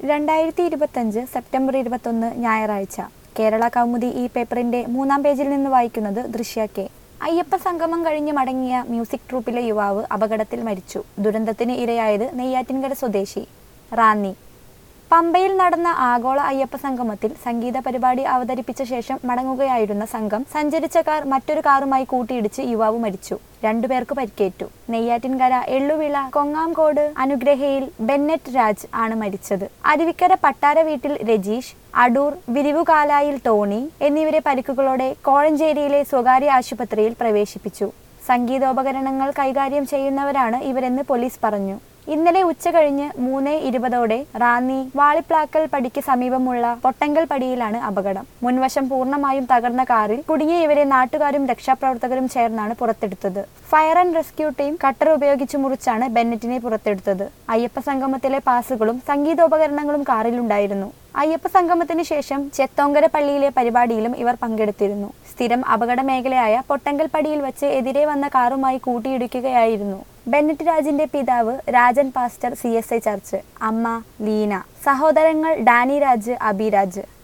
രണ്ടായിരത്തി ഇരുപത്തഞ്ച് സെപ്റ്റംബർ ഇരുപത്തൊന്ന് ഞായറാഴ്ച കേരള കൗമുദി ഈ പേപ്പറിന്റെ മൂന്നാം പേജിൽ നിന്ന് വായിക്കുന്നത് ദൃശ്യ കെ അയ്യപ്പ സംഗമം കഴിഞ്ഞ് മടങ്ങിയ മ്യൂസിക് ട്രൂപ്പിലെ യുവാവ് അപകടത്തിൽ മരിച്ചു ദുരന്തത്തിന് ഇരയായത് നെയ്യാറ്റിൻകര സ്വദേശി റാന്നി പമ്പയിൽ നടന്ന ആഗോള അയ്യപ്പ സംഗമത്തിൽ സംഗീത പരിപാടി അവതരിപ്പിച്ച ശേഷം മടങ്ങുകയായിരുന്ന സംഘം സഞ്ചരിച്ച കാർ മറ്റൊരു കാറുമായി കൂട്ടിയിടിച്ച് യുവാവ് മരിച്ചു രണ്ടുപേർക്ക് പരിക്കേറ്റു നെയ്യാറ്റിൻകര എള്ളുവിള കൊങ്ങാംകോട് അനുഗ്രഹയിൽ ബെന്നറ്റ് രാജ് ആണ് മരിച്ചത് അരുവിക്കര പട്ടാര വീട്ടിൽ രജീഷ് അടൂർ വിരിവുകാലായിൽ ടോണി എന്നിവരെ പരിക്കുകളോടെ കോഴഞ്ചേരിയിലെ സ്വകാര്യ ആശുപത്രിയിൽ പ്രവേശിപ്പിച്ചു സംഗീതോപകരണങ്ങൾ കൈകാര്യം ചെയ്യുന്നവരാണ് ഇവരെന്ന് പോലീസ് പറഞ്ഞു ഇന്നലെ ഉച്ച കഴിഞ്ഞ് മൂന്ന് ഇരുപതോടെ റാന്നി വാളിപ്ലാക്കൽ പടിക്ക് സമീപമുള്ള പൊട്ടങ്കൽ പടിയിലാണ് അപകടം മുൻവശം പൂർണ്ണമായും തകർന്ന കാറിൽ കുടുങ്ങിയ ഇവരെ നാട്ടുകാരും രക്ഷാപ്രവർത്തകരും ചേർന്നാണ് പുറത്തെടുത്തത് fire and rescue team cutter ഉപയോഗിച്ച് മുറിച്ചാണ് ബെന്നറ്റിനെ പുറത്തെടുത്തത് അയ്യപ്പ സംഗമത്തിലെ പാസുകളും സംഗീതോപകരണങ്ങളും കാറിലുണ്ടായിരുന്നു അയ്യപ്പ സംഗമത്തിന് ശേഷം ചെത്തോങ്കര പള്ളിയിലെ പരിപാടിയിലും ഇവർ പങ്കെടുത്തിരുന്നു സ്ഥിരം അപകട മേഖലയായ പൊട്ടങ്കൽ പടിയിൽ വെച്ച് എതിരെ വന്ന കാറുമായി കൂട്ടിയിടിക്കുകയായിരുന്നു ബെന്നറ്റ് രാജിന്റെ പിതാവ് Rajan pastor C S I church അമ്മ ലീന സഹോദരങ്ങൾ ഡാനി രാജ് അബിരാജ്